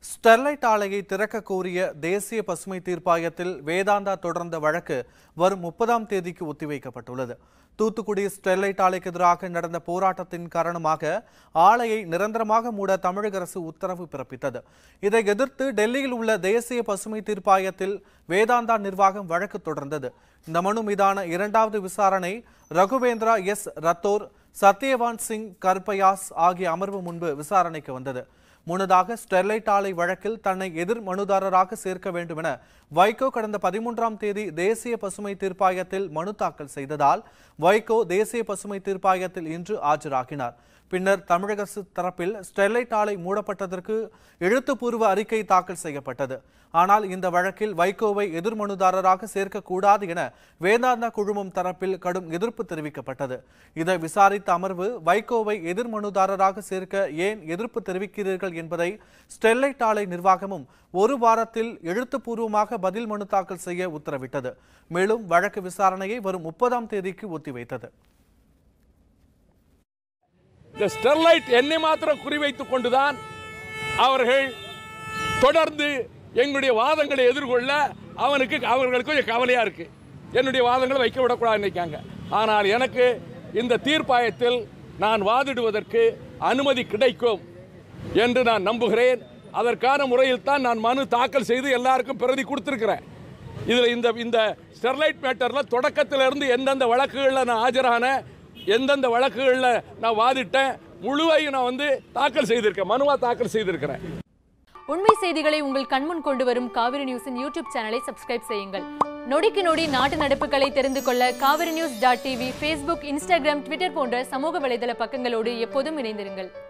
Sterlite ஆலையை திறக்க கோரிய தேசிய பசுமை தீர்ப்பாயத்தில் வேதாந்தா தொடர்ந்த வழக்கு வரும் முப்பதாம் தேதிக்கு ஒத்திவைக்கப்பட்டுள்ளது தூத்துக்குடி ஸ்டெர்லைட் ஆலைக்கு எதிராக நடந்த போராட்டத்தின் காரணமாக ஆலையை நிரந்தரமாக மூட தமிழக அரசு உத்தரவு பிறப்பித்தது இதை எதிர்த்து டெல்லியில் உள்ள தேசிய பசுமை தீர்ப்பாயத்தில் வேதாந்தா நிர்வாகம் வழக்கு தொடர்ந்தது இந்த மனு மீதான இரண்டாவது விசாரணை ரகுவேந்திரா எஸ் ரத்தோர் சத்யவான் சிங் கர்பயாஸ் ஆகிய அமர்வு முன்பு விசாரணைக்கு வந்தது முன்னதாக ஸ்டெர்லைட் ஆலை வழக்கில் தன்னை எதிர் மனுதாரராக சேர்க்க வேண்டும் என வைகோ கடந்த பதிமூன்றாம் தேதி தேசிய பசுமை தீர்ப்பாயத்தில் மனு தாக்கல் செய்ததால் வைகோ தேசிய பசுமை தீர்ப்பாயத்தில் இன்று ஆஜராகினார் பின்னர் தமிழக அரசு தரப்பில் ஸ்டெர்லைட் ஆலை மூடப்பட்டதற்கு எழுத்துப்பூர்வ அறிக்கை தாக்கல் செய்யப்பட்டது ஆனால் இந்த வழக்கில் வைகோவை எதிர் மனுதாரராக சேர்க்கக்கூடாது என வேதாந்தா குழுமம் தரப்பில் கடும் எதிர்ப்பு தெரிவிக்கப்பட்டது இதை விசாரித்த அமர்வு வைகோவை எதிர் மனுதாரராக சேர்க்க ஏன் எதிர்ப்பு தெரிவிக்கிறீர்கள் என்பதை ஸ்டெர்லைட் ஆலை நிர்வாகமும் ஒரு வாரத்தில் எழுத்துப்பூர்வமாக பதில் மனு தாக்கல் செய்ய உத்தரவிட்டது மேலும் வழக்கு விசாரணையை வரும் முப்பதாம் தேதிக்கு ஒத்திவைத்தது இந்த ஸ்டெர்லைட் என்னை மாத்திரம் குறிவைத்துக் கொண்டுதான் அவர்கள் தொடர்ந்து எங்களுடைய வாதங்களை எதிர்கொள்ள அவனுக்கு அவர்களுக்கு கொஞ்சம் கவலையா இருக்கு என்னுடைய வாதங்களை வைக்க விடக்கூடாது நினைக்காங்க ஆனால் எனக்கு இந்த தீர்ப்பாயத்தில் நான் வாதிடுவதற்கு அனுமதி கிடைக்கும் என்று நான் நம்புகிறேன் அதற்கான முறையில் தான் நான் மனு தாக்கல் செய்து எல்லாருக்கும் பிரதி கொடுத்திருக்கிறேன் இதில் இந்த இந்த ஸ்டெர்லைட் மேட்டரில் தொடக்கத்தில் இருந்து எந்தெந்த வழக்குகளில் நான் ஆஜரான எந்தெந்த வழக்குகளில் நான் வாதிட்டேன் முழுவையும் நான் வந்து தாக்கல் செய்திருக்கேன் மனுவா தாக்கல் செய்திருக்கிறேன் உண்மை செய்திகளை உங்கள் கண்முன் கொண்டு வரும் காவிரி நியூஸின் யூடியூப் சேனலை சப்ஸ்கிரைப் செய்யுங்கள் நொடிக்கு நொடி நாட்டு நடப்புகளை தெரிந்து கொள்ள Kaveri news dot TV Facebook Instagram Twitter போன்ற சமூக வலைதள பக்கங்களோடு எப்போதும் இணைந்திருங்கள்